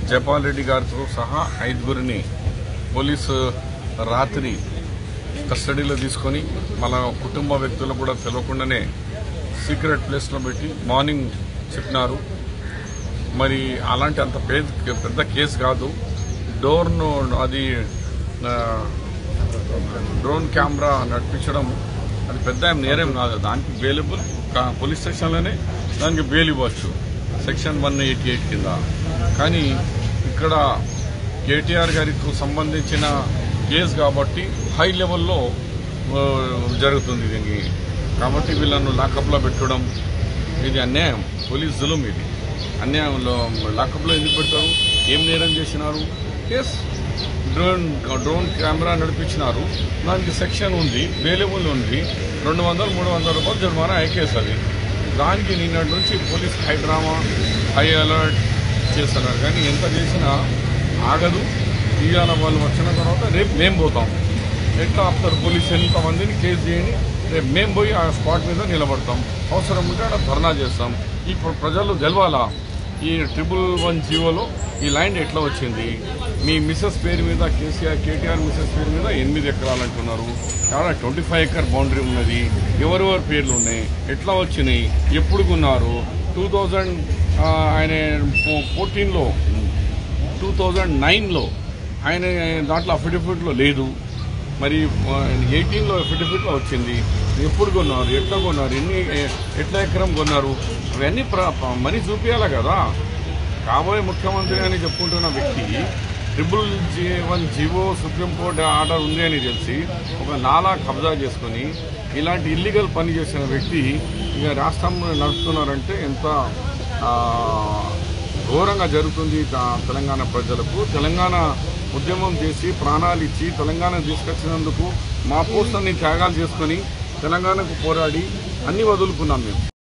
జపాల్ రెడ్డి గారితో సహా ఐదుగురిని పోలీసు రాత్రి కస్టడీలో తీసుకొని మన కుటుంబ వ్యక్తులకు కూడా తెలియకుండానే సీక్రెట్ ప్లేస్లో పెట్టి మార్నింగ్ చెప్పినారు మరి అలాంటి అంత పెద్ద పెద్ద కేసు కాదు డోర్ను అది ఆ, డ్రోన్ కెమెరా నడిపించడం అది పెద్ద ఏం నేరం కాదు దానికి బెయిలబుల్ పోలీస్ స్టేషన్లోనే దానికి బెయిల్ ఇవ్వచ్చు సెక్షన్ వన్ ఎయిటీ ఎయిట్ కింద కానీ ఇక్కడ కేటీఆర్ గారికి సంబంధించిన కేసు కాబట్టి హై లెవెల్లో ఆ, జరుగుతుంది దీనికి కాబట్టి వీళ్ళను లాకప్లో పెట్టడం ఇది అన్యాయం పోలీస్ జులుం ఇది అన్యాయంలో లాకప్లో ఎందుకు పెడతారు ఏం నేరం చేసినారు ఎస్ డ్రోన్ డ్రోన్ కెమెరా నడిపించినారు దానికి సెక్షన్ ఉంది వేలేబుల్ ఉంది రెండు వందలు మూడు వందల రూపాయలు జరిమానా ఐకేస్ అది దానికి నిన్నటి నుంచి police high drama high alert చేస్తున్నారు కానీ ఎంత చేసినా ఆగదు ఇవాళ వాళ్ళు వచ్చిన తర్వాత రేపు మేము పోతాం ఎట్లా ఆపుతారు పోలీసు ఎంతమందిని కేసు చేయని రేపు మేము పోయి ఆ స్పాట్ మీద నిలబడతాం అవసరం ఉంటే అక్కడ ధర్నా చేస్తాం ఈ ప్ర- ప్రజలు గెలవాలా ఈ ట్రిపుల్ వన్ జీవోలో ఈ ల్యాండ్ ఎట్లా వచ్చింది మీ మిస్సెస్ పేరు మీద కేసీఆర్ కేటీఆర్ మిస్సెస్ పేరు మీద ఎనిమిది ఎకరాలు అంటున్నారు చాలా ట్వంటీ ఫైవ్ ఎకర్ బౌండరీ ఉన్నది ఎవరెవరి పేర్లు ఉన్నాయి ఎట్లా వచ్చినాయి ఎప్పుడు కొన్నారు టూ థౌజండ్ ఆయన ఫోర్టీన్లో టూ థౌజండ్ నైన్లో ఆయన దాంట్లో అఫిడవిట్లో లేదు మరి ఎయిటీన్లో అఫిడవిట్లో వచ్చింది ఎప్పుడు కొన్నారు ఎట్లా కొన్నారు ఎన్ని ఎ- ఎట్లా ఎకరం కొన్నారు అవన్నీ ప్ర- ప- మనీ చూపించాలి కదా కాబోయే ముఖ్యమంత్రి అని చెప్పుకుంటున్న వ్యక్తి triple G one GO supreme court order ఉంది అని తెలిసి ఒక నాలా కబ్జా చేసుకుని ఇలాంటి ఇల్లీగల్ పని చేసిన వ్యక్తి ఇక రాష్ట్రం నడుపుతున్నారంటే ఎంత ఆ, ఘోరంగా జరుగుతుంది తా- తెలంగాణ ప్రజలకు తెలంగాణ ఉద్యమం చేసి ప్రాణాలు ఇచ్చి తెలంగాణ తీసుకొచ్చినందుకు మా పోస్టుని త్యాగాలు చేసుకొని తెలంగాణకు పోరాడి అన్ని వదులుకున్నాం మేము